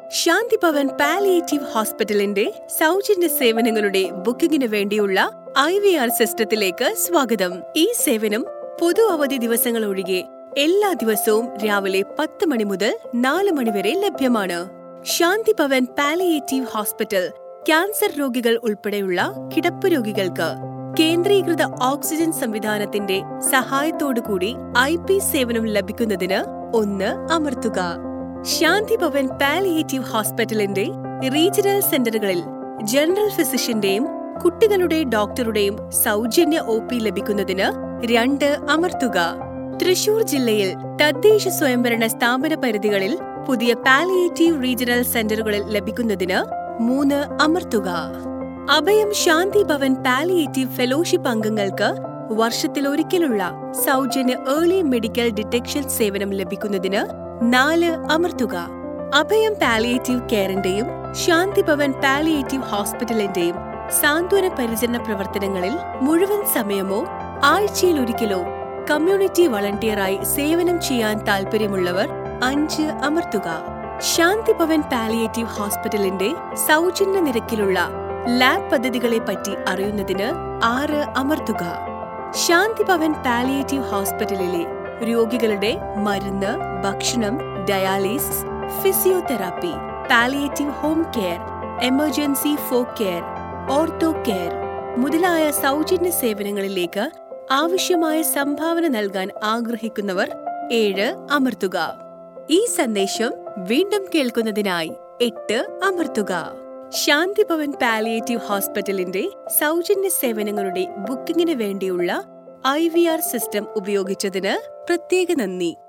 ശാന്തി Bhavan palliative ഹോസ്പിറ്റലിന്റെ സൗജന്യ സേവനങ്ങളുടെ ബുക്കിംഗിന് വേണ്ടിയുള്ള ഐ വി ആർ സിസ്റ്റത്തിലേക്ക് സ്വാഗതം ഈ സേവനം പൊതു അവധി ദിവസങ്ങൾ ഒഴികെ എല്ലാ ദിവസവും രാവിലെ പത്ത് മണി മുതൽ നാല് മണി വരെ ലഭ്യമാണ് Shanti Bhavan palliative hospital cancer രോഗികൾ ഉൾപ്പെടെയുള്ള കിടപ്പ് രോഗികൾക്ക് കേന്ദ്രീകൃത ഓക്സിജൻ സംവിധാനത്തിന്റെ സഹായത്തോടുകൂടി ഐ പി സേവനം ലഭിക്കുന്നതിന് ഒന്ന് അമർത്തുക ശാന്തി ഭവൻ പാലിയേറ്റീവ് ഹോസ്പിറ്റലിന്റെ റീജിയണൽ സെന്ററുകളിൽ ജനറൽ ഫിസിഷ്യന്റെയും കുട്ടികളുടെ ഡോക്ടറുടെയും സൗജന്യ ഒ പി ലഭിക്കുന്നതിന് രണ്ട് അമർത്തുക തൃശൂർ ജില്ലയിൽ തദ്ദേശ സ്വയംഭരണ സ്ഥാപന പരിധികളിൽ പുതിയ പാലിയേറ്റീവ് റീജിയണൽ സെന്ററുകളിൽ ലഭിക്കുന്നതിന് മൂന്ന് അമർത്തുക അഭയം ശാന്തി ഭവൻ പാലിയേറ്റീവ് ഫെലോഷിപ്പ് അംഗങ്ങൾക്ക് വർഷത്തിലൊരിക്കലുള്ള സൗജന്യ ഏർലി മെഡിക്കൽ ഡിറ്റക്ഷൻ സേവനം ലഭിക്കുന്നതിന് നാല് അമർത്തുക അഭയം പാലിയേറ്റീവ് കെയറിന്റെയും ശാന്തി ഭവൻ പാലിയേറ്റീവ് ഹോസ്പിറ്റലിന്റെയും സാന്ത്വന പരിചരണ പ്രവർത്തനങ്ങളിൽ മുഴുവൻ സമയമോ ആഴ്ചയിൽ ഒരിക്കലോ കമ്മ്യൂണിറ്റി വളണ്ടിയറായി സേവനം ചെയ്യാൻ താൽപ്പര്യമുള്ളവർ അഞ്ച് അമർത്തുക ശാന്തി ഭവൻ പാലിയേറ്റീവ് ഹോസ്പിറ്റലിന്റെ സൗജന്യ നിരക്കിലുള്ള ലാബ് പദ്ധതികളെ പറ്റി അറിയുന്നതിന് ആറ് അമർത്തുക ശാന്തി ഭവൻ പാലിയേറ്റീവ് ഹോസ്പിറ്റലിലെ രോഗികളുടെ മരുന്ന് ഭക്ഷണം dialysis physiotherapy palliative home care emergency for care ortho care മുതലായ സൗജന്യ സേവനങ്ങളിലേക്ക് ആവശ്യമായ സംഭാവന നൽകാൻ ആഗ്രഹിക്കുന്നവർ ഏഴ് അമർത്തുക ഈ സന്ദേശം വീണ്ടും കേൾക്കുന്നതിനായി എട്ട് അമർത്തുക ശാന്തി ഭവൻ പാലിയേറ്റീവ് ഹോസ്പിറ്റലിന്റെ സൗജന്യ സേവനങ്ങളുടെ ബുക്കിംഗിന് വേണ്ടിയുള്ള ഐ വി ആർ സിസ്റ്റം ഉപയോഗിച്ചതിന് പ്രത്യേക നന്ദി